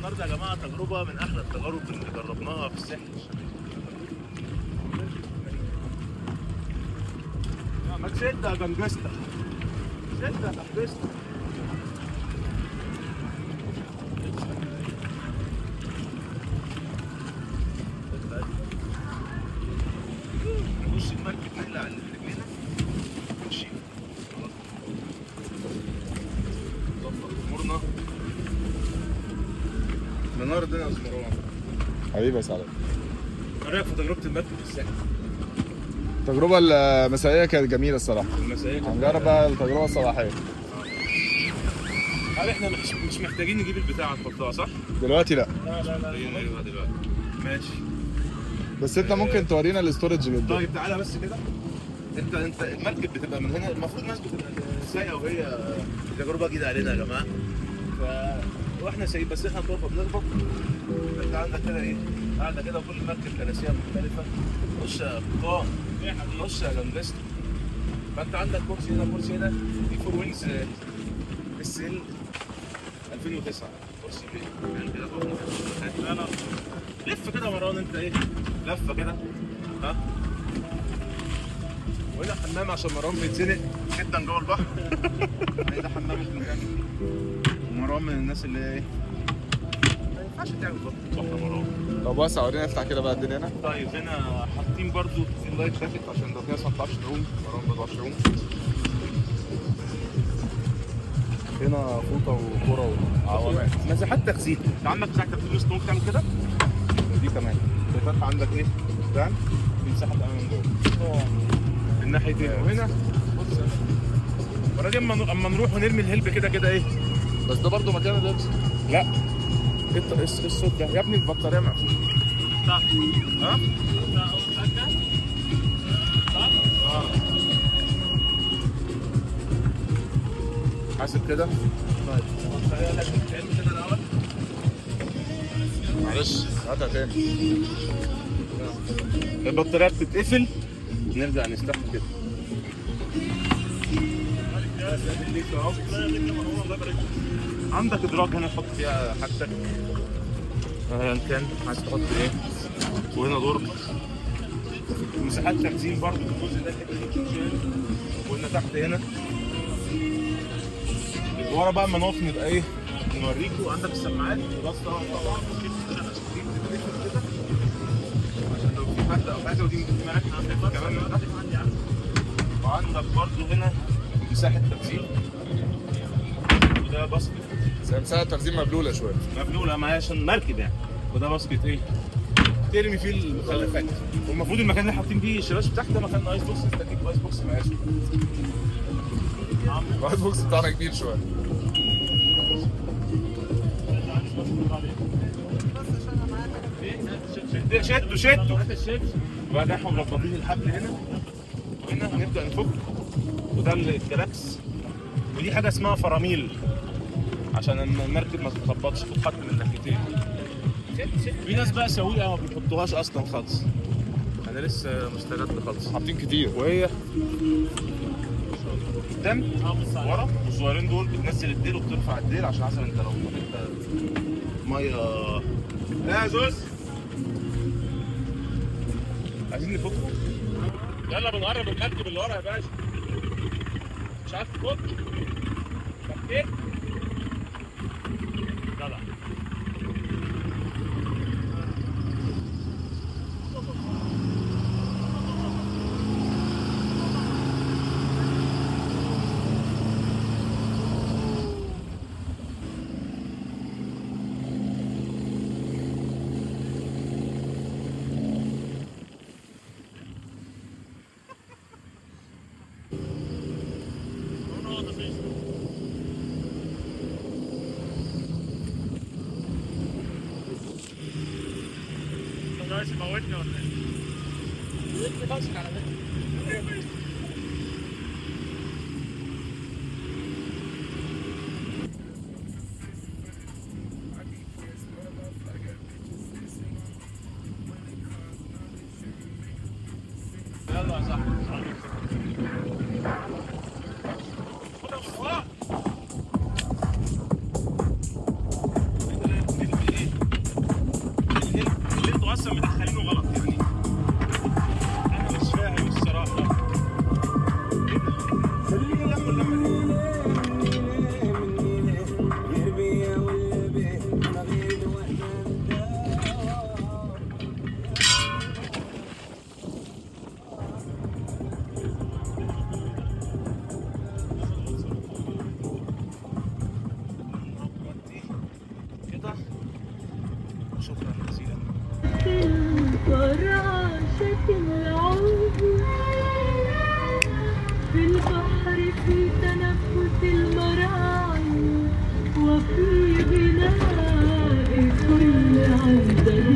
النهارده يا جماعه تجربه من احلى التجارب اللي جربناها في الساحل يا ما تشد يا جنجستا شد يا جنجستا نخش المركب نقلع على رجلينا نمشي نظبط امورنا منار الدنيا يا أستاذ مروان حبيبي يا سعد ايه رايك في تجربه المركب في الساحل؟ التجربة المسائية كانت جميلة الصراحة المسائيه هنجرب بقى التجربة الصباحية هل احنا مش مش محتاجين نجيب البتاع نحطها صح؟ دلوقتي لا لا لا لا نجيبها دلوقتي ماشي بس انت ممكن تورينا الاستورج جدا طيب تعالى بس كده انت انت المركب بتبقى من هنا المفروض الناس بتبقى سايقه وهي تجربه جديده علينا يا جماعه ف واحنا سايقين بس احنا بنقف بنخبط انت عندك كده ايه قاعده كده وكل مركب كراسيها مختلفه خش يا قبطان خش يا جنجست فانت عندك كرسي هنا كرسي هنا دي فور وينجز اس ال 2009 كرسي بيه. يعني كده فوق. انا لف كده يا مروان انت ايه لفه كده ها وهنا حمام عشان مروان بيتزنق جدا جوه البحر يعني ده حمام مش مكان ومروان من الناس اللي ايه ما ينفعش تعمل بحر يا مروان طب واسع ورينا افتح كده بقى الدنيا هنا طيب هنا حاطين برضو في اللايف جاكيت عشان لو في ناس ما بتعرفش تعوم مروان ما بيعرفش يعوم هنا فوطه وكوره وعوامات مساحات تخزين انت عندك مساحه تخزين وسط ممكن تعمل كده دي كمان الفتحه عندك ايه؟ فاهم؟ في مساحه كمان من جوه من ناحيتين وهنا بص ولكن اما اما نروح ونرمي الهلب كده كده ايه؟ بس ده برضه مكان اللبس لا ايه الط- إيه الصوت ده؟ يا ابني البطاريه مقفوله ها؟ اه حاسب كده طيب البطاريه لازم تتعمل كده الاول معلش هاتها تاني البطاريه بتتقفل نرجع نستحمل كده عندك ادراج هنا تحط فيها حاجتك ايا كان عايز تحط ايه وهنا درج مساحات تخزين برضه في الجزء ده كده وقلنا تحت هنا ورا بقى اما نقف نبقى ايه نوريكم عندك السماعات وده طبعا طبعا دي بتتقفل كده عشان لو في حد او حاجه ودي معاك كمان من تحت وعندك برضه هنا مساحه تخزين وده باسكت بس هي مساحة تخزين مبلولة شوية مبلوله معايا عشان مركب يعني وده باسكت ايه ترمي فيه المخلفات والمفروض المكان اللي حاطين فيه الشباش بتاعك ده مكان ايس بوكس انت تجيب ايس بوكس مقاسه الوايت بوكس بتاعنا كبير شوية شد- شدوا شدوا وبعدين احنا مربطين الحبل هنا وهنا هنبدا نفك وده الجلاكس ودي حاجه اسمها فراميل عشان الم- المركب ما تتخبطش في الخط من الناحيتين في ناس بقى سويقه ما بيحطوهاش اصلا خالص انا لسه مستجد خالص حاطين كتير وهي قدام ورا والصغيرين دول بتنزل الديل وبترفع الديل عشان حسب انت لو انت ميه لا يا زوز عايزين نفك يلا بنقرب المركب اللي ورا يا باشا مش عارف تفك فكيت جدع عايز يموتني ولا ايه؟ على فكره يلا يا صاحبي خدها بسرعة. في تنفس المراعي وفي غناء كل عنزة